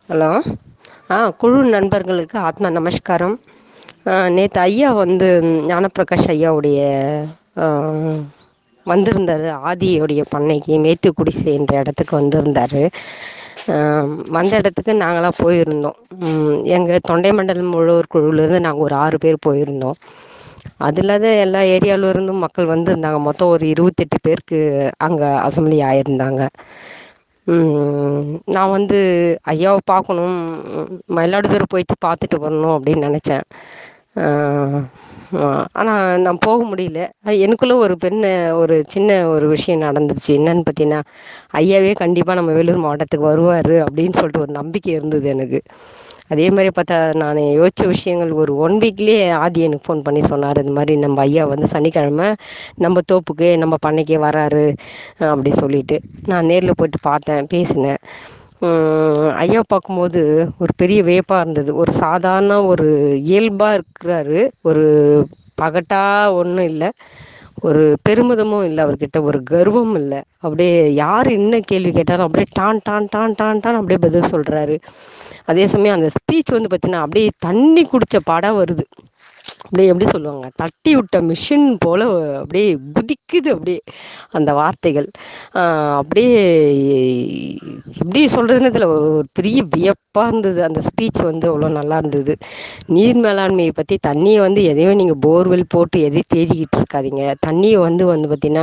hello ஆ குழு நண்பர்களுக்கு ஆத்மா நமஸ்காரம் ஆ நேத்து ஐயா வந்து ஞானப்பிரகாஷ் ஐயாவுடைய ஆ வந்திருந்தாரு ஆதியோடைய பண்ணைக்கு மேட்டுக்குடிசைன்ற எடத்துக்கு வந்திருந்தாரு ஆ வந்த எடத்துக்கு நாங்களா போயிருந்தோ ம் எங்க தொண்டை மண்டலம் உழவர் குழுலேருந்து நாங்க ஒரு ஆறு பேர் போயிருந்தோ அது இல்லாத எல்லா ஏரியால இருந்தும் மக்கள் வந்திருந்தாங்க மொத்தோ ஒரு இருவத்தெட்டு பேருக்கு அங்க அசம்பளி ஆயிருந்தாங்க ம் நா வந்து ஐயாவ பாக்கணும் மயிலாடுதுறை போயிட்டு பாத்துட்டு வரணு அப்டின்னு நெனச்சே ஆ ஆனா நா போக முடியல எனக்குள்ள ஒரு பெண்ண ஒரு சின்ன ஒரு விஷயோ நடந்துருச்சு என்னன்னு பாத்தீங்கன்னா ஐயாவே கண்டிப்பா நம்ம வேலூர் மாவட்டத்துக்கு வருவாரு அப்டின்னு சொல்லிட்டு ஒரு நம்பிக்கை இருந்தது எனக்கு அதே மாரி பாத்தா நானு யோசிச்ச விஷயங்கள் ஒரு ஒன் வீக்லயே ஆதி எனக்கு ஃபோன் பண்ணி சொன்னாரு இந்த மாரி நம்ம ஐயா வந்து சனிக்கெழம நம்ம தோப்புக்கு நம்ம பண்ணைக்கே வராரு அப்டி சொல்லிட்டு நா நேர்ல போயிட்டு பாத்தே பேசுனே ம் ஐயா பாக்கும்போது ஒரு பெரிய வியப்பா இருந்தது ஒரு சாதாரண ஒரு இயல்பா இருக்கிறாரு ஒரு பகட்டா ஒண்ணு இல்ல ஒரு பெருமிதமு இல்ல அவர்கிட்ட ஒரு கர்வம் இல்ல அப்டியே யாரு என்ன கேள்வி கேட்டாலு அப்டியே டான் டான் டான் டான் டானு அப்டியே பதில் சொல்றாரு அதே சமயோ அந்த ஸ்பீச் வந்து பாத்தீங்கன்னா அப்டியே தண்ணி குடிச்ச பட வருது அப்டியே எப்டி சொல்லுவாங்க தட்டி விட்ட மிஷின் போல அப்டியே குதிக்குது அப்டியே அந்த வார்த்தைகள் ஆ அப்டியே எப்டி சொல்றதுன்னு தெர்ல ஒரு பெரிய வியப்பா இருந்தது அந்த ஸ்பீச் வந்து அவ்ளோ நல்லா இருந்தது நீர் மேலாண்மைய பத்தி தண்ணிய வந்து எதையு நீங்க போர்வெல் போட்டு எதையு தேடிக்கிட்டு இருக்காதீங்க தண்ணிய வந்து வந்து பாத்தீங்கன்னா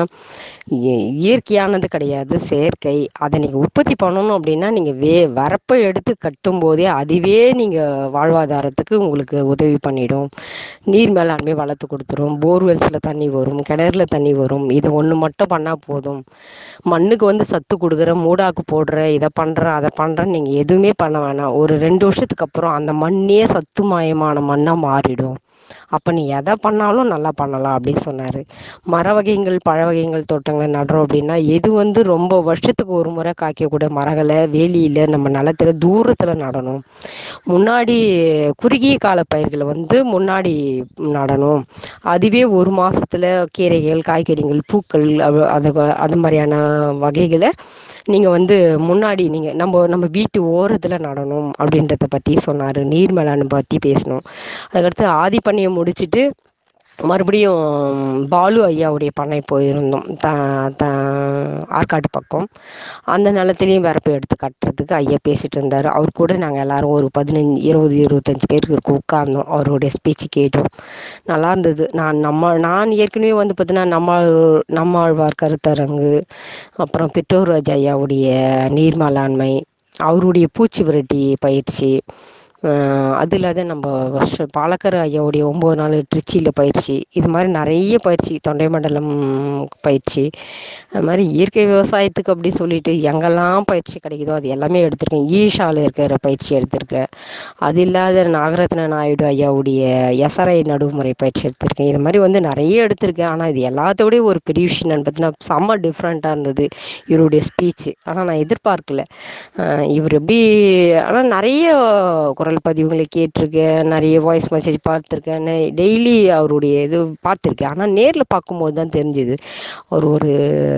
இயற்கையானது கெடையாது செயற்கை அத நீங்க உற்பத்தி பண்ணணு அப்டின்னா நீங்க வே வரப்ப எடுத்து கட்டும் போதே அதுவே நீங்க வாழ்வாதாரத்துக்கு உங்களுக்கு உதவி பண்ணிடு நீர் மேலாண்மை வளத்து குடுத்துரு போர்வெல்ஸ்ல தண்ணி வரும் கெணறுல தண்ணி வரும் இது ஒண்ணு மட்டு பண்ணா போதும் மண்ணுக்கு வந்து சத்து குடுக்குற மூடாக்கு போடுற இத பண்ற அத பண்றன்னு நீங்க எதுவுமே பண்ண வேணா ஒரு ரெண்டு வருஷத்துக்கு அப்புறோ அந்த மண்ணே சத்து மாயமான மண்ணா மாறிடு அப்ப நீ எத பண்ணாலு நல்லா பண்ணலா அப்டின்னு சொன்னாரு மர வகைகள் பழ வகைகள் தோட்டங்கள் நடுறோ அப்டின்னா எது வந்து ரொம்ப வருஷத்துக்கு ஒரு முற காய்க்க கூட மரங்கள வேலியில நம்ம நெலத்துல தூரத்துல நடணு முன்னாடி குறுகிய கால பயிர்கள வந்து முன்னாடி நடணு அதுவே ஒரு மாசத்துல கீரைகள் காய்கறிகள் பூக்கள் அது அது மாரியான வகைகள நீங்க வந்து முன்னாடி நீங்க நம்ம நம்ம வீட்டு ஓரத்துல நடணும் அப்டின்றத பத்தி சொன்னாரு நீர் மேலாண்மை பத்தி பேசனோ அதுக்கடுத்து ஆதி பண்ணைய முடிச்சுட்டு மறுபடியு பாலு ஐயாவுடைய பண்ணை போயிருந்தோ த த ஆற்காட்டு பக்கோ அந்த நெலத்திலயு வரப்பு எடுத்து கட்டுறதுக்கு ஐயா பேசிட்டு இருந்தாரு அவர் கூட நாங்க எல்லாரு ஒரு பதினஞ்சு இருவது இருவத்தஞ்சு பேருக்கு இருக்கு உட்கார்ந்தோ அவருடைய ஸ்பீச்சு கேட்டோ நல்லா இருந்தது நான் நம்ம நான் ஏற்கனவே வந்து பாத்தீன்னா நம்மாள் நம்மாழ்வார் கருத்தரங்கு அப்புறோ பெற்றோர் ராஜ் ஐயாவுடைய நீர் மேலாண்மை அவருடைய பூச்சி விரட்டி பயிற்சி ஆ அது இல்லாத நம்ம வருஷ பாலக்கரு ஐயாவுடைய ஒன்பது நாள் திருச்சியில பயிற்சி இது மாரி நெறைய பயிற்சி தொண்டை மண்டலம் பயிற்சி அது மாரி இயற்கை விவசாயத்துக்கு அப்டி சொல்லிட்டு எங்கெல்லா பயிற்சி கெடைக்குதோ அது எல்லாமே எடுத்திருக்கே ஈஷால இருக்கிற பயிற்சி எடுத்திருக்கே அது இல்லாத நாகரத்ன நாயுடு ஐயாவுடைய எசரை நடுமுறை பயிற்சி எடுத்திருக்கே இது மாரி வந்து நெறைய எடுத்திருக்கே ஆனா இது எல்லாத்தோடயு ஒரு பெரிய விஷயோ என்னன்னு பாத்தீங்கன்னா செம்ம டிஃப்ரெண்ட்டா இருந்தது இவருடைய ஸ்பீச்சு ஆனா நா எதிர்பார்க்கல அ இவர் எப்டி ஆனா நெறைய குரல் பதிவுகளை கேட்டிருக்கே நெறைய வாய்ஸ் மெசேஜ் பாத்துருக்கே டெய்லி அவருடைய இது பாத்திருக்கே ஆனா நேர்ல பாக்கும்போதுதா தெரிஞ்சுது அவர் ஒரு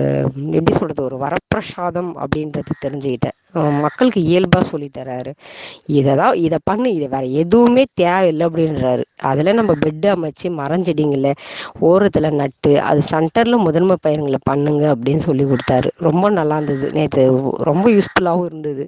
எப்டி சொல்றது ஒரு வரப்பிரசாதம் அப்டின்றது தெரிஞ்சுக்கிட்டே மக்களுக்கு இயல்பா சொல்லி தராரு இததா இத பண்ணு இத வேற எதுவுமே தேவயில்ல அப்டின்றாரு அதுல நம்ம பெட்டு அமைச்சு மரஞ்செடிங்கள ஓரத்துல நட்டு அது சென்டர்ல முதன்ம பயிருங்கள பண்ணுங்க அப்டின்னு சொல்லி குடுத்தாரு ரொம்ப நல்லா இருந்தது நேத்து ரொம்ப யூஸ்ஃபுல்லாவு இருந்தது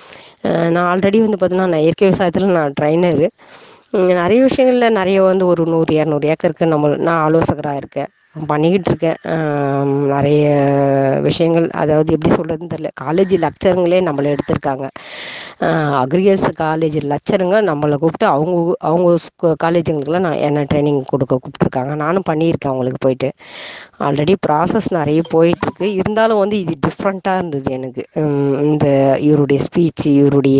அ நா ஆல்ரெடி வந்து பாத்தீன்னா நா இயற்கை விவசாயத்துல நா ட்ரைனரு இங்க நெறைய விஷயங்கள்ல நெறைய வந்து ஒரு நூறு இரநூறு ஏக்கருக்கு நம்ம நா ஆலோசகரா இருக்கே பண்ணிக்கிட்டு இருக்கே ஆ நெறைய விஷயங்கள் அதாவது எப்டி சொல்றதுன்னு தெர்ல காலேஜ் லெக்சருங்களே நம்மள எடுத்திருக்காங்க ஆ அக்ரிகல்ச்சர் காலேஜ் லெக்சருங்க நம்மள கூப்ட்டு அவங்க அவங்க காலேஜுங்களுக்குல்லா நா என்ன ட்ரைனிங் குடுக்க கூப்ட்டுருக்காங்க நானு பண்ணியிருக்கே அவங்களுக்கு போயிட்டு ஆல்ரெடி ப்ராசஸ் நெறைய போயிட்டுருக்கு இருந்தாலு வந்து இது டிஃப்ரெண்ட்டா இருந்தது எனக்கு இந்த இவருடைய ஸ்பீச்சு இவருடைய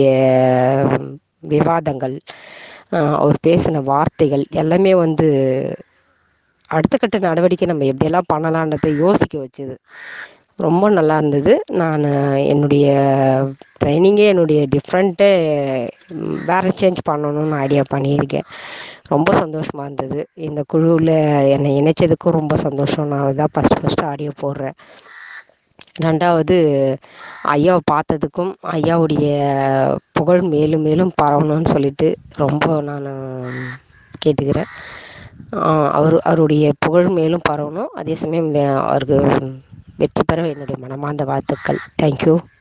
விவாதங்கள் ஆ அவர் பேசின வார்த்தைகள் எல்லாமே வந்து அடுத்த கட்ட நடவடிக்கை நம்ம எப்டியெல்லா பண்ணலான்றத யோசிக்க வச்சுது ரொம்ப நல்லா இருந்தது நானு என்னுடைய ட்ரைனிங்கே என்னுடைய டிஃப்ரெண்ட்டே வேற சேஞ்ச் பண்ணணுனு ஐடியா பண்ணியிருக்கே ரொம்ப சந்தோஷமா இருந்தது இந்த குழுவுல என்ன இணைச்சதுக்கு ரொம்ப சந்தோஷோ நா இதா ஃபஸ்ட்டு ஃபஸ்ட்டு ஆடியோ போடுறே ரெண்டாவது ஐயாவை பார்த்ததுக்கும் ஐயாவுடைய புகழ் மேலும் மேலும் பரவணும்னு சொல்லிட்டு ரொம்ப நான் கேட்டுக்கிறேன் அவர் அவருடைய புகழ் மேலும் பரவணும் அதே சமயம் அவருக்கு வெற்றி பெற என்னுடைய மனமார்ந்த வாழ்த்துக்கள் தேங்க்யூ